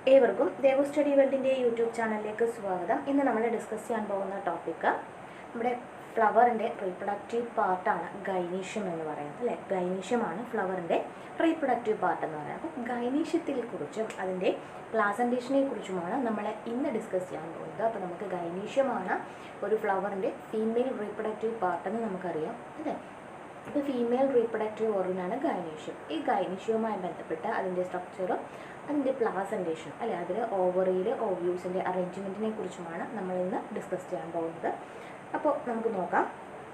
ഏവർക്കും Devu study വേൾഡിൻ്റെ YouTube ചാനലിലേക്ക് സ്വാഗതം ഇന്ന് നമ്മൾ ഡിസ്കസ് ചെയ്യാൻ പോകുന്ന ടോപ്പിക്ക് നമ്മുടെ ഫ്ലവറിൻ്റെ റീപ്രൊഡക്റ്റീവ് പാർട്ടാണ് ഗൈനീഷ്യം എന്ന് പറയുന്നത് അല്ലേ ഗൈനീഷ്യമാണ് ഫ്ലവറിൻ്റെ റീപ്രൊഡക്റ്റീവ് പാർട്ട് എന്ന് പറയുന്നത് അപ്പോൾ ഗൈനീഷ്യത്തെ കുറിച്ചും അതിൻ്റെ പ്ലാസൻറ്റേഷനെ കുറിച്ചുമാണ് നമ്മൾ ഇന്ന് ഡിസ്കസ് ചെയ്യാൻ പോകുന്നത് അപ്പോൾ നമുക്ക് ഗൈനീഷ്യമാണ് ഒരു ഫ്ലവറിൻ്റെ ഫീമെയിൽ റീപ്രൊഡക്റ്റീവ് പാർട്ടെന്ന് നമുക്കറിയാം അല്ലേ ഇത് ഫീമെയിൽ റീപ്രൊഡക്റ്റീവ് ഓർഗനാണ് ഗൈനീഷ്യം ഈ ഗൈനീഷ്യവുമായി ബന്ധപ്പെട്ട് അതിൻ്റെ സ്ട്രക്ചറും അതിൻ്റെ പ്ലാസൻറ്റേഷൻ അല്ലെ അതിൽ ഓവറിയിൽ ഓവ്യൂസിൻ്റെ അറേഞ്ച്മെൻറ്റിനെ കുറിച്ചുമാണ് നമ്മൾ ഇന്ന് ഡിസ്കസ് ചെയ്യാൻ പോകുന്നത് അപ്പോൾ നമുക്ക് നോക്കാം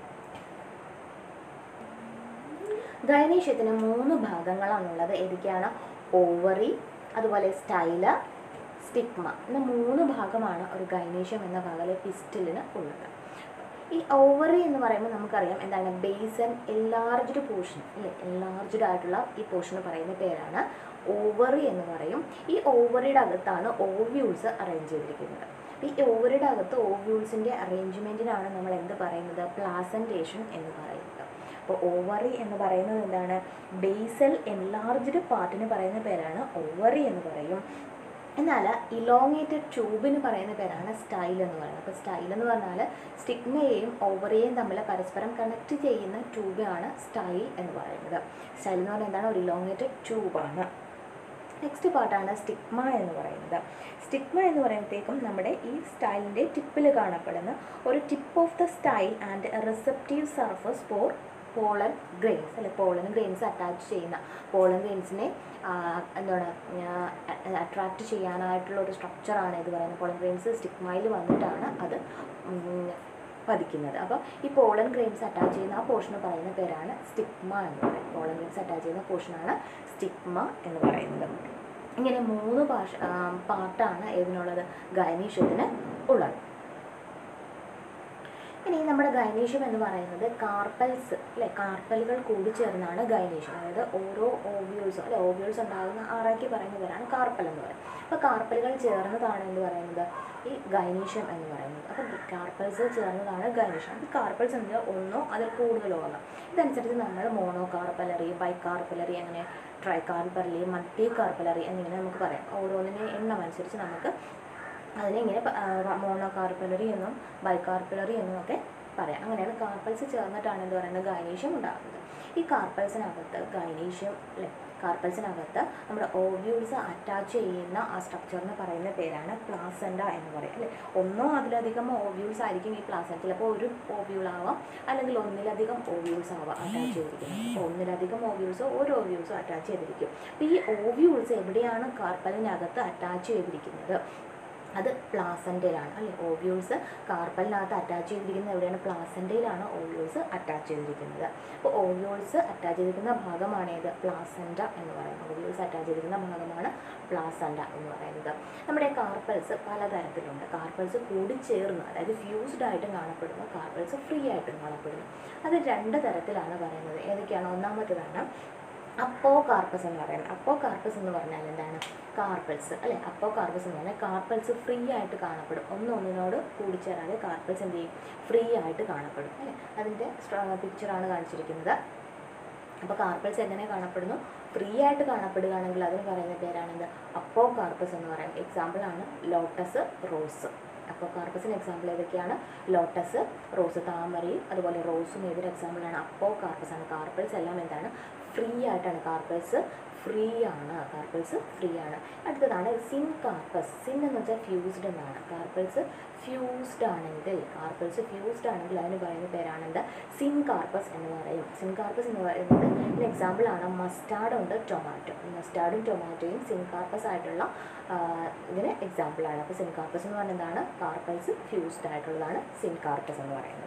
ഗൈനീഷ്യത്തിന് മൂന്ന് ഭാഗങ്ങളാണുള്ളത് ഏതൊക്കെയാണ് ഓവറി അതുപോലെ സ്റ്റൈല സ്റ്റിഗ്മ എന്ന മൂന്ന് ഭാഗമാണ് ഒരു ഗൈനീഷ്യം എന്ന ഭാഗത്തിലെ പിസ്റ്റലിന് ഉള്ളത് ഈ ഓവറി എന്ന് പറയുമ്പോൾ നമുക്കറിയാം എന്താണ് ബേസൻ എൻലാർജ്ഡ് പോർഷൻ അല്ലേ എൻലാർജ്ഡ് ആയിട്ടുള്ള ഈ പോർഷന് പറയുന്ന പേരാണ് ഓവറി എന്ന് പറയും ഈ ഓവറിയുടെ അകത്താണ് ഓവ്യൂൾസ് അറേഞ്ച് ചെയ്തിരിക്കുന്നത് ഈ ഓവറിയുടെ അകത്ത് ഓവ്യൂൾസിൻ്റെ അറേഞ്ച്മെൻറ്റിനാണ് നമ്മൾ എന്ത് പറയുന്നത് പ്ലാസൻറ്റേഷൻ എന്ന് പറയുന്നത് അപ്പോൾ ഓവറി എന്ന് പറയുന്നത് എന്താണ് ബേസൽ എൻലാർജ്ഡ് പാർട്ടിന് പറയുന്ന പേരാണ് ഓവറി എന്ന് പറയും എന്നാൽ ഇലോങ്ങേറ്റഡ് ട്യൂബിന് പറയുന്ന പേരാണ് സ്റ്റൈൽ എന്ന് പറയുന്നത് അപ്പോൾ സ്റ്റൈൽ എന്ന് പറഞ്ഞാൽ സ്റ്റിഗ്മയെയും ഓവറിയെയും തമ്മിൽ പരസ്പരം കണക്ട് ചെയ്യുന്ന ട്യൂബാണ് സ്റ്റൈൽ എന്ന് പറയുന്നത് സ്റ്റൈൽ എന്ന് പറഞ്ഞാൽ എന്താണ് ഒരു ഇലോങ്ങേറ്റഡ് ട്യൂബാണ് നെക്സ്റ്റ് പാർട്ടാണ് സ്റ്റിഗ്മ എന്ന് പറയുന്നത് സ്റ്റിഗ്മ എന്ന് പറയുമ്പോഴത്തേക്കും നമ്മുടെ ഈ സ്റ്റൈലിൻ്റെ ടിപ്പിൽ കാണപ്പെടുന്ന ഒരു tip of the style and receptive surface for pollen grains അല്ലെ പോളൻ ഗ്രെയിൻസ് അറ്റാച്ച് ചെയ്യുന്ന പോളൻ ഗ്രെയിൻസിനെ എന്താണ് അട്രാക്റ്റ് ചെയ്യാനായിട്ടുള്ള ഒരു സ്ട്രക്ചറാണ് ഇത് പറയുന്നത് പോളൻ ഗ്രെയിൻസ് സ്റ്റിഗ്മയിൽ വന്നിട്ടാണ് അത് പതിക്കുന്നത് അപ്പോൾ ഈ പോളൻ ഗ്രെയിൻസ് അറ്റാച്ച് ചെയ്യുന്ന ആ പോർഷന് പറയുന്ന പേരാണ് സ്റ്റിഗ്മ എന്ന് പറയുന്നത് പോളൻ ഗ്രെയിൻസ് അറ്റാച്ച് ചെയ്യുന്ന പോർഷനാണ് സ്റ്റിഗ്മ എന്ന് പറയുന്നത് ഇങ്ങനെ മൂന്ന് ഭാഷ പാർട്ടാണ് ഏതിനുള്ളത് ഗൈനീഷ്യത്തിന് ഉള്ളത് ഇനി നമ്മുടെ ഗൈനീഷ്യം എന്ന് പറയുന്നത് കാർപ്പൽസ് അല്ലെ കാർപ്പലുകൾ കൂടി ചേർന്നാണ് ഗൈനീഷ്യം അതായത് ഓരോ ഓവ്യൂൾസ് അല്ലെ ഓവ്യൂൾസ് ഉണ്ടാകുന്ന ആറാക്കി പറയുന്ന പേരാണ് കാർപ്പൽ എന്ന് പറയുന്നത് അപ്പോൾ കാർപ്പലുകൾ ചേർന്നതാണ് എന്ന് പറയുന്നത് ഈ ഗൈനീഷ്യം എന്ന് പറയുന്നത് അപ്പോൾ കാർപ്പൽസ് ചേർന്നതാണ് ഗൈനീഷ്യം അപ്പോൾ കാർപ്പൽസ് എന്ന് ഒന്നോ അതിൽ കൂടുതലോ ആകാം ഇതനുസരിച്ച് നമ്മൾ മോണോ കാർപ്പലറി ബൈ കാർപ്പലറി അങ്ങനെ ട്രൈ കാർപ്പലറി മൾട്ടി കാർപ്പലറി എന്നിങ്ങനെ നമുക്ക് പറയാം ഓരോന്നിൻ്റെ എണ്ണം അനുസരിച്ച് നമുക്ക് അതിനെ ഇങ്ങനെ മോണോ കാർപ്പലറി എന്നും ബൈകാർപ്പലറി എന്നും ഒക്കെ പറയാം അങ്ങനെയാണ് കാർപ്പൽസ് ചേർന്നിട്ടാണ് എന്ത് പറയുന്നത് ഗൈനീഷ്യം ഉണ്ടാകുന്നത് ഈ കാർപ്പൽസിനകത്ത് ഗൈനീഷ്യം അല്ലെ കാർപ്പൽസിനകത്ത് നമ്മുടെ ഓവ്യൂൾസ് അറ്റാച്ച് ചെയ്യുന്ന ആ സ്ട്രക്ചറിന് പറയുന്ന പേരാണ് പ്ലാസൻഡ എന്ന് പറയും അല്ലെ ഒന്നോ അതിലധികം ഓവ്യൂൾസ് ആയിരിക്കും ഈ പ്ലാസൻഡ ചിലപ്പോൾ ഒരു ഓവ്യൂൾ ആവാം അല്ലെങ്കിൽ ഒന്നിലധികം ഓവ്യൂൾസ് ആവാം അറ്റാച്ച് ചെയ്തിരിക്കുന്നത് അപ്പോൾ ഒന്നിലധികം ഓവ്യൂൾസോ ഒരു ഓവ്യൂൾസോ അറ്റാച്ച് ചെയ്തിരിക്കും അപ്പോൾ ഈ ഓവ്യൂൾസ് എവിടെയാണ് കാർപ്പലിനകത്ത് അറ്റാച്ച് ചെയ്തിരിക്കുന്നത് അത് പ്ലാസൻറ്റയിലാണ് അല്ലേ ഓവ്യൂൾസ് കാർപ്പലിനകത്ത് അറ്റാച്ച് ചെയ്തിരിക്കുന്നത് എവിടെയാണ് പ്ലാസൻറ്റയിലാണ് ഓവ്യൂൾസ് അറ്റാച്ച് ചെയ്തിരിക്കുന്നത് അപ്പോൾ ഓവ്യൂൾസ് അറ്റാച്ച് ചെയ്തിരിക്കുന്ന ഭാഗമാണ് ഏത് പ്ലാസൻറ്റ എന്ന് പറയുന്നത് ഓവ്യൂൾസ് അറ്റാച്ച് ചെയ്തിരിക്കുന്ന ഭാഗമാണ് പ്ലാസൻറ്റ എന്ന് പറയുന്നത് നമ്മുടെ കാർപ്പൽസ് പലതരത്തിലുണ്ട് കാർപ്പൽസ് കൂടി ചേർന്ന് അതായത് ഫ്യൂസ്ഡ് ആയിട്ടും കാണപ്പെടുന്നു കാർപ്പൽസ് ഫ്രീ ആയിട്ടും കാണപ്പെടുന്നു അത് രണ്ട് തരത്തിലാണ് പറയുന്നത് ഏതൊക്കെയാണ് ഒന്നാമത്തേതാണ് അപ്പോ കാർപ്പസ് എന്ന് പറയുന്നത് അപ്പോ കാർപ്പസ് എന്ന് പറഞ്ഞാൽ എന്താണ് കാർപ്പൽസ് അല്ലെ അപ്പോ കാർപ്പസ് എന്ന് പറഞ്ഞാൽ കാർപ്പൽസ് ഫ്രീ ആയിട്ട് കാണപ്പെടും ഒന്നൊന്നിനോട് കൂടിച്ചേരാതെ കാർപ്പൽസ് എന്ത് ചെയ്യും ഫ്രീ ആയിട്ട് കാണപ്പെടും അല്ലെ അതിൻ്റെ പിക്ചറാണ് കാണിച്ചിരിക്കുന്നത് അപ്പോൾ കാർപ്പൽസ് എങ്ങനെ കാണപ്പെടുന്നു ഫ്രീ ആയിട്ട് കാണപ്പെടുകയാണെങ്കിൽ അതിന് പറയുന്ന പേരാണെന്ത് അപ്പോ കാർപ്പസ് എന്ന് പറയുന്നത് എക്സാമ്പിളാണ് ലോട്ടസ് റോസ് അപ്പോൾ കാർപ്പസിന് എക്സാമ്പിൾ ഏതൊക്കെയാണ് ലോട്ടസ് റോസ് താമരയും അതുപോലെ റോസും ഏതൊരു എക്സാമ്പിളാണ് അപ്പോ കാർപ്പസ് ആണ് കാർപ്പൽസ് എല്ലാം എന്താണ് ഫ്രീ ആയിട്ടാണ് കാർപ്പൽസ് ഫ്രീ ആണ് കാർപ്പൽസ് ഫ്രീ ആണ് അടുത്തതാണ് സിൻ കാർപ്പസ് സിൻ എന്ന് വെച്ചാൽ ഫ്യൂസ്ഡ് എന്നാണ് കാർപ്പൽസ് ഫ്യൂസ്ഡ് ആണെങ്കിൽ കാർപ്പൽസ് ഫ്യൂസ്ഡ് ആണെങ്കിൽ അതിന് പറയുന്ന പേരാണെന്ത് സിൻ കാർപ്പസ് എന്ന് പറയും സിൻ കാർപ്പസ് എന്ന് പറയുന്നത് ഒരു എക്സാമ്പിളാണ് മസ്റ്റാർഡ് ഉണ്ട് ടൊമാറ്റോ മസ്റ്റാർഡും ടൊമാറ്റോയും സിൻ കാർപ്പസ് ആയിട്ടുള്ള ഇതിന് എക്സാമ്പിളാണ് അപ്പോൾ സിൻ കാർപ്പസ് എന്ന് പറയുന്നത് എന്താണ് കാർപ്പൽസ് ഫ്യൂസ്ഡ് ആയിട്ടുള്ളതാണ് സിൻ കാർപ്പസ് എന്ന് പറയുന്നത്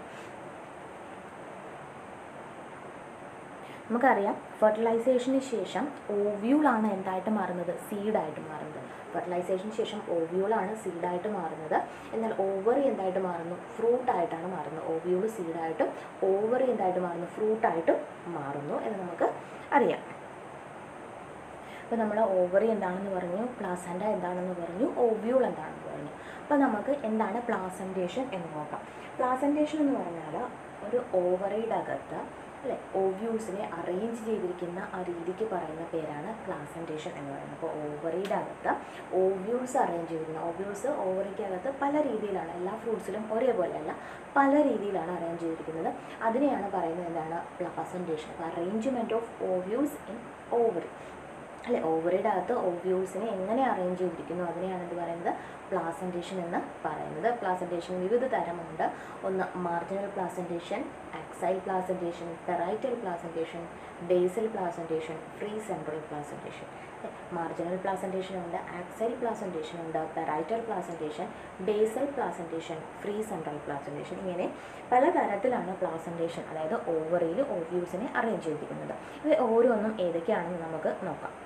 നമുക്കറിയാം ഫെർട്ടിലൈസേഷന് ശേഷം ഓവ്യൂളാണ് എന്തായിട്ട് മാറുന്നത് സീഡായിട്ട് മാറുന്നത് ഫെർട്ടിലൈസേഷന് ശേഷം ഓവ്യൂളാണ് സീഡായിട്ട് മാറുന്നത് എന്നാൽ ഓവറി എന്തായിട്ട് മാറുന്നു ഫ്രൂട്ടായിട്ടാണ് മാറുന്നത് ഓവ്യൂൾ സീഡായിട്ടും ഓവറി എന്തായിട്ട് മാറുന്നു ഫ്രൂട്ടായിട്ടും മാറുന്നു എന്ന് നമുക്ക് അറിയാം അപ്പോൾ നമ്മൾ ഓവറി എന്താണെന്ന് പറഞ്ഞു പ്ലാസൻഡ എന്താണെന്ന് പറഞ്ഞു ഓവ്യൂൾ എന്താണെന്ന് പറഞ്ഞു അപ്പോൾ നമുക്ക് എന്താണ് പ്ലാസൻറ്റേഷൻ എന്ന് നോക്കാം പ്ലാസൻറ്റേഷൻ എന്ന് പറഞ്ഞാൽ ഒരു ഓവറിയുടെ അകത്ത് അല്ലെ ഓവ്യൂൾസിനെ അറേഞ്ച് ചെയ്തിരിക്കുന്ന ആ രീതിക്ക് പറയുന്ന പേരാണ് പ്ലാസൻറ്റേഷൻ എന്ന് പറയുന്നത് അപ്പോൾ ഓവറിയുടെ അകത്ത് ഓവ്യൂൾസ് അറേഞ്ച് ചെയ്തിരിക്കുന്നത് ഓവ്യൂൾസ് ഓവറിക്കകത്ത് പല രീതിയിലാണ് എല്ലാ ഫ്രൂട്ട്സിലും ഒരേപോലെയല്ല പല രീതിയിലാണ് അറേഞ്ച് ചെയ്തിരിക്കുന്നത് അതിനെയാണ് പറയുന്നത് എന്താണ് പ്ലാസൻറ്റേഷൻ അപ്പോൾ arrangement of ovules in ovary അല്ലെ ഓവറിയുടെ അകത്ത് ഓവ്യൂൾസിനെ എങ്ങനെ അറേഞ്ച് ചെയ്തിരിക്കുന്നു അതിനെയാണ് എന്ത് പറയുന്നത് പ്ലാസൻറ്റേഷൻ എന്ന് പറയുന്നത് പ്ലാസൻറ്റേഷൻ വിവിധ തരമുണ്ട് ഒന്ന് marginal placentation axile placentation parietal placentation basal placentation free central placentation marginal placentation ഉണ്ട് ആക്സൈൽ പ്ലാസൻറ്റേഷൻ ഉണ്ട് parietal placentation basal placentation free central placentation ഇങ്ങനെ പല തരത്തിലാണ് പ്ലാസൻറ്റേഷൻ അതായത് ഓവറിയിൽ ഓവ്യൂസിനെ അറേഞ്ച് ചെയ്തിരിക്കുന്നത് ഇത് ഓരോന്നും ഏതൊക്കെയാണെന്ന് നമുക്ക് നോക്കാം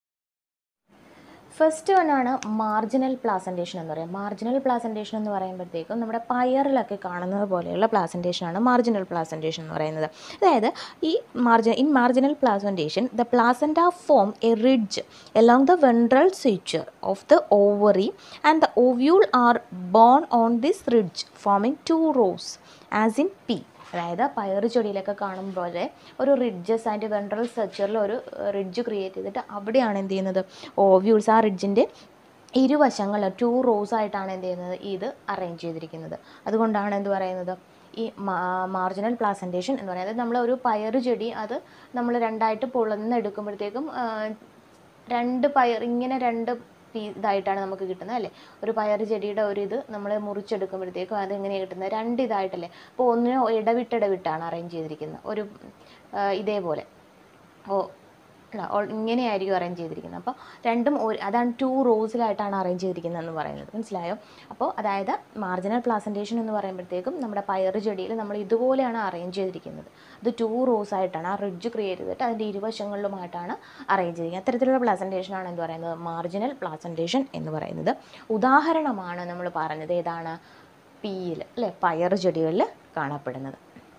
ഫസ്റ്റ് വണ്ണാണ് മാർജിനൽ പ്ലാസൻറ്റേഷൻ എന്ന് പറയുന്നത് മാർജിനൽ പ്ലാസൻറ്റേഷൻ എന്ന് പറയുമ്പോഴത്തേക്കും നമ്മുടെ പയറിലൊക്കെ കാണുന്നത് പോലെയുള്ള പ്ലാസൻറ്റേഷനാണ് മാർജിനൽ പ്ലാസൻറ്റേഷൻ എന്ന് പറയുന്നത് അതായത് ഈ margin in marginal placentation the placenta form a ridge along the ventral suture of the ovary and the ovule are borne on this ridge forming two rows as in pea അതായത് പയർ ചെടിയിലൊക്കെ കാണും പോലെ ഒരു ridges അതിൻ്റെ ventral സ്ട്രക്ചറിൽ ഒരു ridge create ചെയ്തിട്ട് അവിടെയാണ് എന്ത് ചെയ്യുന്നത് ഓവ്യൂൾസ് ആ റിഡ്ജിൻ്റെ ഇരുവശങ്ങളിൽ ടു റോസ് ആയിട്ടാണ് എന്ത് ചെയ്യുന്നത് ഇത് അറേഞ്ച് ചെയ്തിരിക്കുന്നത് അതുകൊണ്ടാണ് എന്ത് പറയുന്നത് ഈ മാർജിനൽ പ്ലാസൻറ്റേഷൻ എന്ന് പറയുന്നത് നമ്മൾ ഒരു പയർ ചെടി അത് നമ്മൾ രണ്ടായിട്ട് പൊളന്നെടുക്കുമ്പോഴത്തേക്കും ആ, രണ്ട് പയർ ഇങ്ങനെ രണ്ട് പീ ഇതായിട്ടാണ് നമുക്ക് കിട്ടുന്നത് അല്ലേ ഒരു പയർ ചെടിയുടെ ഒരു ഇത് നമ്മൾ മുറിച്ചെടുക്കുമ്പോഴത്തേക്കും അത് എങ്ങനെയാണ് കിട്ടുന്നത് രണ്ട് ഇതായിട്ടല്ലേ അപ്പോൾ ഒന്നിന് ഇടവിട്ടിടവിട്ടാണ് അറേഞ്ച് ചെയ്തിരിക്കുന്നത് ഒരു ആ, ഇതേപോലെ ഓ അല്ല ഓൾ- ഇങ്ങനെയായിരിക്കും അറേഞ്ച് ചെയ്തിരിക്കുന്നത് അപ്പോൾ രണ്ടും ഒരു അതാണ് ടു റോസിലായിട്ടാണ് അറേഞ്ച് ചെയ്തിരിക്കുന്നത് എന്ന് പറയുന്നത് മനസ്സിലായോ അപ്പോൾ അതായത് മാർജിനൽ പ്ലാസൻറ്റേഷൻ എന്ന് പറയുമ്പോഴത്തേക്കും നമ്മുടെ പയർ ചെടിയിൽ നമ്മൾ ഇതുപോലെയാണ് അറേഞ്ച് ചെയ്തിരിക്കുന്നത് അത് ടു റോസ് ആയിട്ടാണ് ആ റിഡ്ജ് ക്രിയേറ്റ് ചെയ്തിട്ട് അതിൻ്റെ ഇരുവശങ്ങളിലുമായിട്ടാണ് അറേഞ്ച് ചെയ്തിരിക്കുന്നത് അത്തരത്തിലുള്ള പ്ലാസൻറ്റേഷനാണ് എന്ന് പറയുന്നത് മാർജിനൽ പ്ലാസൻറ്റേഷൻ എന്ന് പറയുന്നത് ഉദാഹരണമാണ് നമ്മൾ പറഞ്ഞത് ഏതാണ് പീയിൽ അല്ലേ പയർ ചെടികളിൽ കാണപ്പെടുന്നത്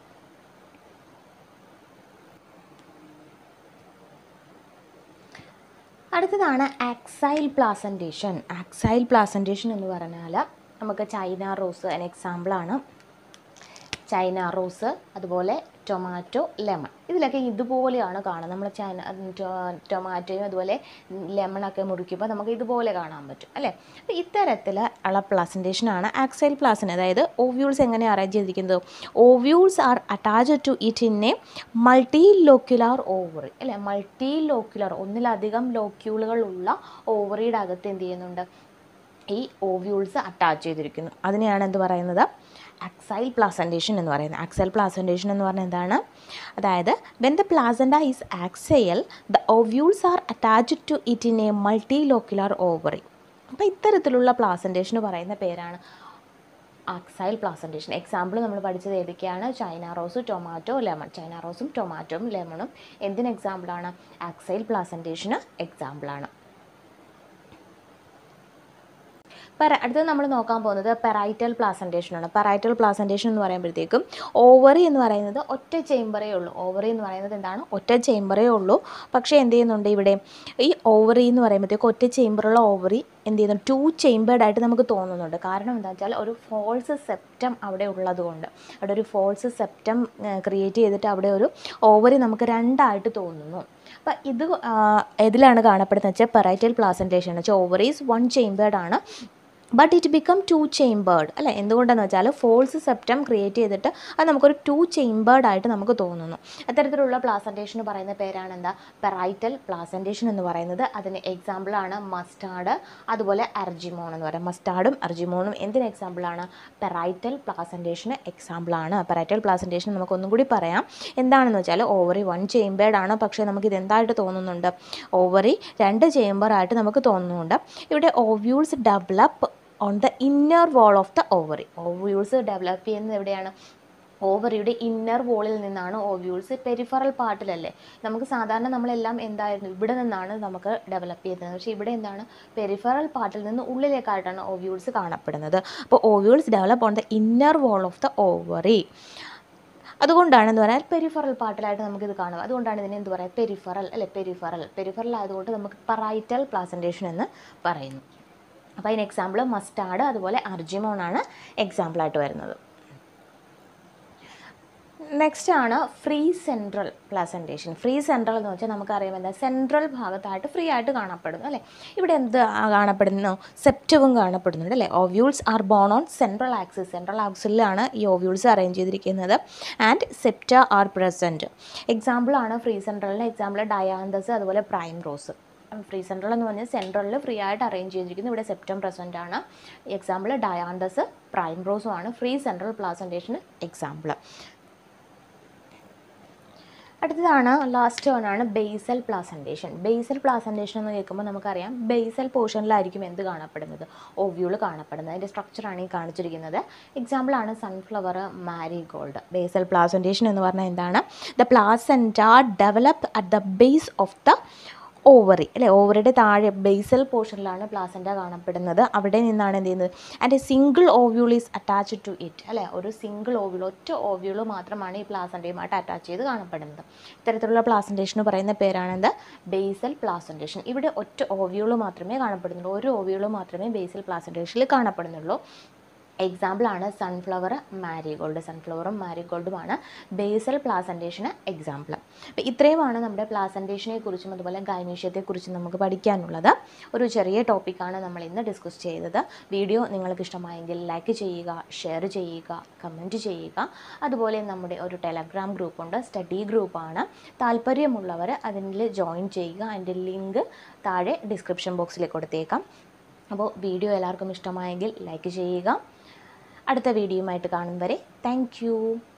അടുത്തതാണ് ആക്സൈൽ പ്ലാസൻറ്റേഷൻ ആക്സൈൽ പ്ലാസൻറ്റേഷൻ എന്ന് പറഞ്ഞാൽ നമുക്ക് ചൈന റോസ് an എക്സാമ്പിളാണ് ചൈന റോസ് അതുപോലെ ടൊമാറ്റോ ലെമൺ ഇതിലൊക്കെ ഇതുപോലെയാണ് കാണുന്നത് നമ്മൾ ചൈന ടൊ- ടൊമാറ്റോയും അതുപോലെ ലെമണൊക്കെ മുറിക്കുമ്പോൾ നമുക്ക് ഇതുപോലെ കാണാൻ പറ്റും അല്ലേ അപ്പോൾ ഇത്തരത്തിൽ ഉള്ള പ്ലാസൻറ്റേഷനാണ് ആക്സൈൽ പ്ലാസൻ അതായത് ഓവ്യൂൾസ് എങ്ങനെ അറേഞ്ച് ചെയ്തിരിക്കുന്നത് ovules are attached to it in a multilocular ovary അല്ലേ മൾട്ടി ലോക്യുലാർ ഒന്നിലധികം ലോക്യൂളുകളുള്ള ഓവറിയുടെ അകത്ത് എന്ത് ചെയ്യുന്നുണ്ട് ഈ ഓവ്യൂൾസ് അറ്റാച്ച് ചെയ്തിരിക്കുന്നു അതിനെയാണ് എന്ത് പറയുന്നത് അക്സൈൽ പ്ലാസൻറ്റേഷൻ എന്ന് പറയുന്നത് അക്സൈൽ പ്ലാസൻറ്റേഷൻ എന്ന് പറഞ്ഞാൽ എന്താണ് അതായത് when the placenta is axile the ovules are attached to it in a multilocular ovary അപ്പോൾ ഇത്തരത്തിലുള്ള പ്ലാസൻറ്റേഷന് പറയുന്ന പേരാണ് ആക്സൈൽ പ്ലാസൻറ്റേഷൻ എക്സാമ്പിൾ നമ്മൾ പഠിച്ചത് ഏതൊക്കെയാണ് China rose tomato lemon China റോസും ടൊമാറ്റോയും ലെമണും എന്തിന് എക്സാമ്പിളാണ് ആക്സൈൽ പ്ലാസൻറ്റേഷന് എക്സാമ്പിളാണ് പെറ അടുത്തത് നമ്മൾ നോക്കാൻ പോകുന്നത് പെറൈറ്റൽ പ്ലാസൻറ്റേഷനാണ് പെറൈറ്റൽ പ്ലാസൻറ്റേഷൻ എന്ന് പറയുമ്പോഴത്തേക്കും ഓവറി എന്ന് പറയുന്നത് ഒറ്റ ചേമ്പറേ ഉള്ളൂ ഓവറി എന്ന് പറയുന്നത് എന്താണ് ഒറ്റ ചേമ്പറേ ഉള്ളൂ പക്ഷേ എന്ത് ചെയ്യുന്നുണ്ട് ഇവിടെ ഈ ഓവറി എന്ന് പറയുമ്പോഴത്തേക്കും ഒറ്റ ചേമ്പറുള്ള ഓവറി എന്ത് ചെയ്യുന്നു ടു ചേമ്പേർഡ് ആയിട്ട് നമുക്ക് തോന്നുന്നുണ്ട് കാരണം എന്താ വെച്ചാൽ ഒരു ഫോൾസ് സെപ്റ്റം അവിടെ ഉള്ളതുകൊണ്ട് അവിടെ ഒരു ഫോൾസ് സെപ്റ്റം ക്രിയേറ്റ് ചെയ്തിട്ട് അവിടെ ഒരു ഓവറി നമുക്ക് രണ്ടായിട്ട് തോന്നുന്നു അപ്പം ഇത് ആ, ഏതിലാണ് കാണപ്പെടുന്നത് വെച്ചാൽ പെറൈറ്റൽ പ്ലാസൻറ്റേഷൻ എന്ന് വെച്ചാൽ ഓവറീസ് വൺ ചേമ്പേർഡ് ആണ് but it become two chambered അല്ലേ എന്തുകൊണ്ടെന്ന് വെച്ചാൽ ഫോൾസ് സെപ്റ്റം ക്രിയേറ്റ് ചെയ്തിട്ട് അത് നമുക്കൊരു ടു ചേമ്പേർഡ് ആയിട്ട് നമുക്ക് തോന്നുന്നു അത്തരത്തിലുള്ള പ്ലാസൻറ്റേഷൻ പറയുന്ന പേരാണ് എന്താ പെറൈറ്റൽ പ്ലാസൻറ്റേഷൻ എന്ന് പറയുന്നത് അതിന് എക്സാമ്പിളാണ് മസ്റ്റാർഡ് അതുപോലെ അർജിമോൺ എന്ന് പറയാം മസ്റ്റാർഡും അർജിമോണും എന്തിന് എക്സാമ്പിളാണ് പെറൈറ്റൽ പ്ലാസൻറ്റേഷന് എക്സാമ്പിളാണ് പെറൈറ്റൽ പ്ലാസൻറ്റേഷൻ നമുക്കൊന്നും കൂടി പറയാം എന്താണെന്ന് വെച്ചാൽ ഓവറി വൺ ചേമ്പേർഡ് ആണ് പക്ഷേ നമുക്കിത് എന്തായിട്ട് തോന്നുന്നുണ്ട് ഓവറി രണ്ട് ചേമ്പറായിട്ട് നമുക്ക് തോന്നുന്നുണ്ട് ഇവിടെ ovules develop on the inner wall of the ovary ovules develop ചെയ്യുന്നത് എവിടെയാണ് ഓവറിയുടെ ഇന്നർ വോളിൽ നിന്നാണ് ഓവ്യൂൾസ് പെരിഫറൽ പാർട്ടിലല്ലേ നമുക്ക് സാധാരണ നമ്മളെല്ലാം എന്തായിരുന്നു ഇവിടെ നിന്നാണ് നമുക്ക് ഡെവലപ്പ് ചെയ്തത് പക്ഷേ ഇവിടെ എന്താണ് പെരിഫറൽ പാർട്ടിൽ നിന്ന് ഉള്ളിലേക്കായിട്ടാണ് ഓവ്യൂൾസ് കാണപ്പെടുന്നത് അപ്പോൾ ovules develop on the inner wall of the ovary അതുകൊണ്ടാണ് എന്ന് പറയാൻ പെരിഫറൽ പാർട്ടിലായിട്ട് നമുക്കിത് കാണുക അതുകൊണ്ടാണ് ഇതിനെ എന്ത് പറയുക പെരിഫറൽ അല്ലെ പെരിഫറൽ പെരിഫറൽ ആയതുകൊണ്ട് നമുക്ക് പറൈറ്റൽ പ്ലാസൻറ്റേഷൻ എന്ന് പറയുന്നു അപ്പോൾ അതിന് എക്സാമ്പിൾ മസ്റ്റാർഡ് അതുപോലെ അർജിമോൺ ആണ് എക്സാമ്പിളായിട്ട് വരുന്നത് നെക്സ്റ്റ് ആണ് free central placentation free central എന്ന് വെച്ചാൽ നമുക്കറിയാം എന്താ സെൻട്രൽ ഭാഗത്തായിട്ട് ഫ്രീ ആയിട്ട് കാണപ്പെടുന്നു അല്ലേ ഇവിടെ എന്ത് ആ കാണപ്പെടുന്നു സെപ്റ്റവും കാണപ്പെടുന്നുണ്ട് അല്ലേ ovules are borne on central axis central ആക്സിലാണ് ഈ ഓവ്യൂൾസ് അറേഞ്ച് ചെയ്തിരിക്കുന്നത് ആൻഡ് സെപ്റ്റ ആർ പ്രസൻറ്റ് എക്സാമ്പിളാണ് ഫ്രീ സെൻട്രലിൻ്റെ എക്സാമ്പിൾ ഡയാന്തസ് അതുപോലെ പ്രൈം റോസ് ഫ്രീ സെൻട്രൽ എന്ന് പറഞ്ഞാൽ സെൻട്രലിൽ ഫ്രീ ആയിട്ട് അറേഞ്ച് ചെയ്തിരിക്കുന്നു ഇവിടെ സെപ്റ്റം പ്രസൻ്റ് ആണ് എക്സാമ്പിൾ ഡയാന്തസ് പ്രൈം റോസും ആണ് ഫ്രീ സെൻട്രൽ പ്ലാസൻറ്റേഷന് എക്സാമ്പിൾ അടുത്തതാണ് ലാസ്റ്റ് വൺ ആണ് ബേസൽ പ്ലാസൻറ്റേഷൻ ബേസൽ പ്ലാസൻറ്റേഷൻ എന്ന് കേൾക്കുമ്പോൾ നമുക്കറിയാം ബേസൽ പോർഷനിലായിരിക്കും എന്ത് കാണപ്പെടുന്നത് ഓവ്യൂൾ കാണപ്പെടുന്നത് അതിൻ്റെ സ്ട്രക്ചറാണ് ഈ കാണിച്ചിരിക്കുന്നത് എക്സാമ്പിളാണ് സൺഫ്ലവർ മാരിഗോൾഡ് ബേസൽ പ്ലാസൻറ്റേഷൻ എന്ന് പറഞ്ഞാൽ എന്താണ് the placenta develop at the base of the ovary അല്ലേ ഓവറിയുടെ താഴെ ബേസൽ പോർഷനിലാണ് പ്ലാസൻറ്റ കാണപ്പെടുന്നത് അവിടെ നിന്നാണ് എന്ത് ചെയ്യുന്നത് and a single ovule is attached to it അല്ലേ ഒരു സിംഗിൾ ഓവ്യൂൾ ഒറ്റ ഓവ്യൂൾ മാത്രമാണ് ഈ പ്ലാസൻറ്റയുമായിട്ട് അറ്റാച്ച് ചെയ്ത് കാണപ്പെടുന്നത് ഇത്തരത്തിലുള്ള പ്ലാസൻറ്റേഷൻ പറയുന്ന പേരാണെന്ത് ബേസൽ പ്ലാസൻറ്റേഷൻ ഇവിടെ ഒറ്റ ഓവ്യൂൾ മാത്രമേ കാണപ്പെടുന്നുള്ളൂ ഒരു ഓവ്യൂൾ മാത്രമേ ബേസൽ പ്ലാസൻറ്റേഷനിൽ കാണപ്പെടുന്നുള്ളൂ എക്സാമ്പിളാണ് സൺഫ്ലവർ മാരിഗോൾഡ് സൺഫ്ലവറും മാരിഗോൾഡുമാണ് ബേസൽ പ്ലാസൻറ്റേഷന് എക്സാമ്പിൾ അപ്പോൾ ഇത്രയുമാണ് നമ്മുടെ പ്ലാസൻറ്റേഷനെ കുറിച്ചും അതുപോലെ ഗൈനീഷ്യത്തെക്കുറിച്ചും നമുക്ക് പഠിക്കാനുള്ളത് ഒരു ചെറിയ ടോപ്പിക്കാണ് നമ്മൾ ഇന്ന് ഡിസ്കസ് ചെയ്തത് വീഡിയോ നിങ്ങൾക്ക് ഇഷ്ടമായെങ്കിൽ ലൈക്ക് ചെയ്യുക ഷെയർ ചെയ്യുക കമൻറ്റ് ചെയ്യുക അതുപോലെ നമ്മുടെ ഒരു ടെലഗ്രാം ഗ്രൂപ്പുണ്ട് സ്റ്റഡി ഗ്രൂപ്പാണ് താല്പര്യമുള്ളവർ അതിൽ ജോയിൻ ചെയ്യുക അതിൻ്റെ ലിങ്ക് താഴെ ഡിസ്ക്രിപ്ഷൻ ബോക്സിൽ കൊടുത്തേക്കാം അപ്പോൾ വീഡിയോ എല്ലാവർക്കും ഇഷ്ടമായെങ്കിൽ ലൈക്ക് ചെയ്യുക അടുത്ത വീഡിയോയുമായിട്ട് കാണും വരെ താങ്ക്